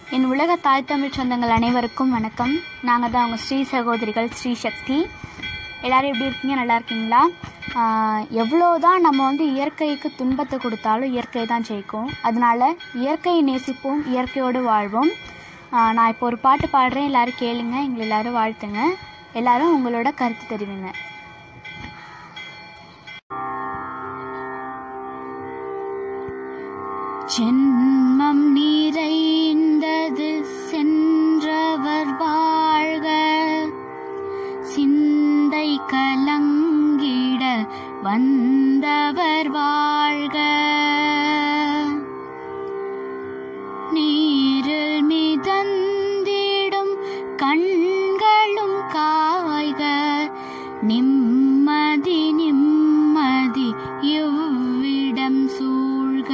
என் உலக தாய் தமிழ் சொந்தங்கள் அனைவருக்கும் வணக்கம் நாங்கள் தான் அவங்க ஸ்ரீ சகோதரிகள் ஸ்ரீ சக்தி எல்லோரும் எப்படி இருக்கீங்க நல்லா இருக்கீங்களா எவ்வளோ தான் நம்ம வந்து இயற்கைக்கு துன்பத்தை கொடுத்தாலும் இயற்கை தான் ஜெயிக்கும் அதனால இயற்கையை நேசிப்போம் இயற்கையோடு வாழ்வோம் ஆஹ் நான் இப்போ ஒரு பாட்டு பாடுறேன் எல்லோரும் கேளுங்க எங்களை எல்லோரும் வாழ்த்துங்க எல்லாரும் உங்களோட கருத்து தெரிவிங்க ஜென்மம் நிறைந்தது சென்றவர் வாழ்க சிந்தை கலங்கிட வந்தவர் வாழ்க நீரில் மிதந்திடும் கண்களும் காய்க நிம்மதி நிம்மதி இவ்விடம் சூழ்க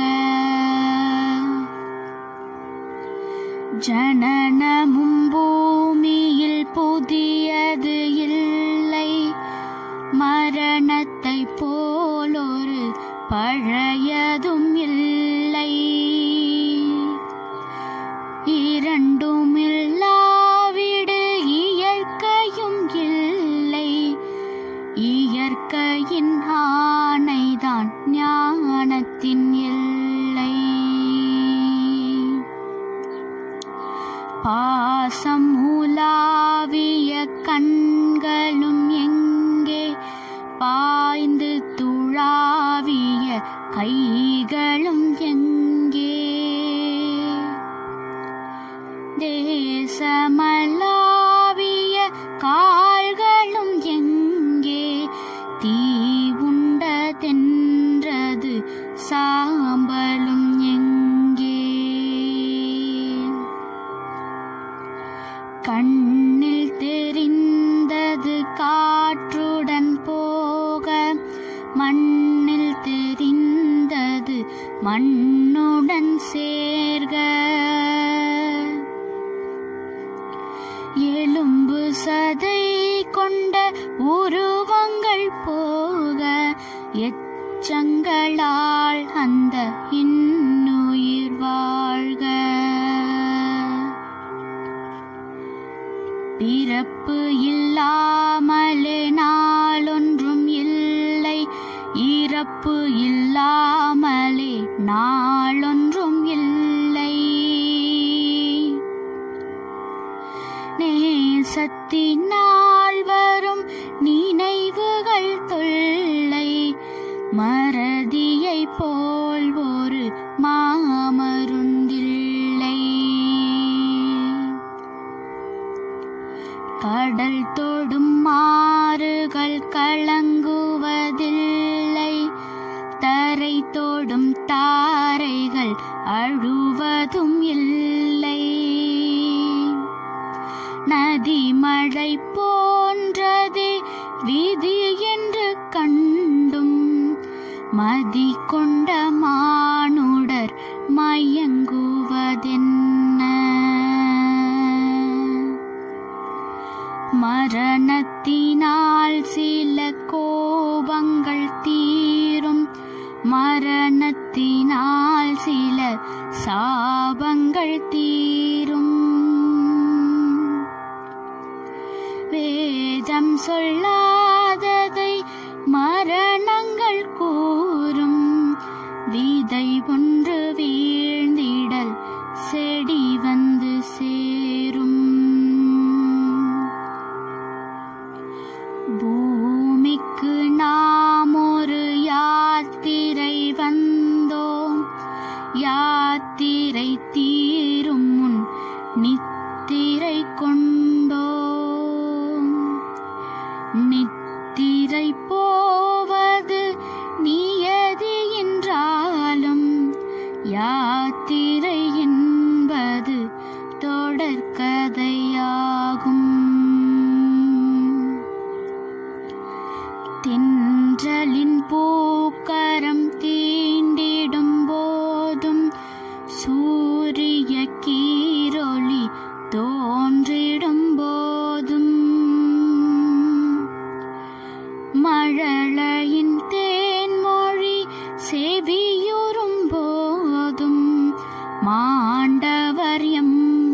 ஜனனமும் பூமியில் புதியது இல்லை மரணத்தை போலொரு பழையதும் இல்லை இரண்டும் இல்லாவிடு இயற்கையும் இல்லை இயற்கையின் ஆணைதான் ஞானத்தின் எல்லை பாசம் உலாவிய கண்களும் எங்கே பாய்ந்து துழாவிய கைகளும் எங்கே தேசமலாவிய கால்களும் எங்கே தீ உண்டதென்றது சாம்பலும் எங்கே கண்ணில் தெரிந்தது காற்றுடன் போக மண்ணில் தெரிந்தது மண்ணுடன் சேர்க எலும்பு சதை கொண்ட உருவங்கள் போக எச்சங்களால் அந்த இன்னுயிர் வாழ்க பிறப்பு இல்லாமலே நாளொன்றும் இல்லை இறப்பு இல்லாமலே நாளொன்றும் இல்லை நேசத்தினால் வரும் நினைவுகள் தொல்லை மறதியை போல் ஒரு மாமருந்தில்லை கடல் தொடும் மாறுகள் கலங்குவதில்லை தரை தொடும் தாரைகள் அழுவதும் இல்லை நதி மழை போன்றதே விதி என்று கண்டும் மதி கொண்ட மானுடர் மயங்குவதென்ன மரணத்தினால் சில கோபங்கள் தீரும் மரணத்தினால் சில சாபங்கள் தீரும் வேதம் சொல்லாததை மரணங்கள் கூறும் விதை ஒன்று வீழ்ந்திடல் செடி வந்து சேரும் பூமிக்கு நாம் ஒரு யாத்திரை வந்தோம் யாத்திரை தீரும் முன் நித்திரை கொண்டோம் நித்திரை போவது நியதி என்றாலும் யாத்திரை என்பது தொடர்கதையாகும் தென்றலின் பூக்கரம் தீண்டிடும் போதும் சூரிய கீரொளி தோன்றிடும் போதும் மழலையின் தேன்மொழி செவியுறும் போதும் மாண்டவர் எம்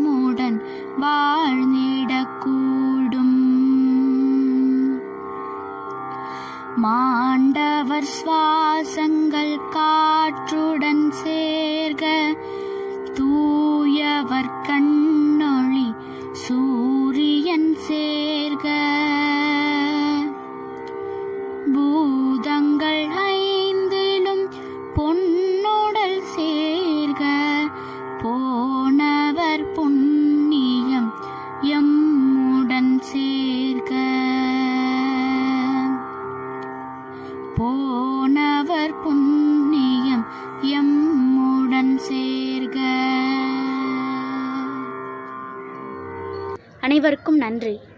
அனைவருக்கும் நன்றி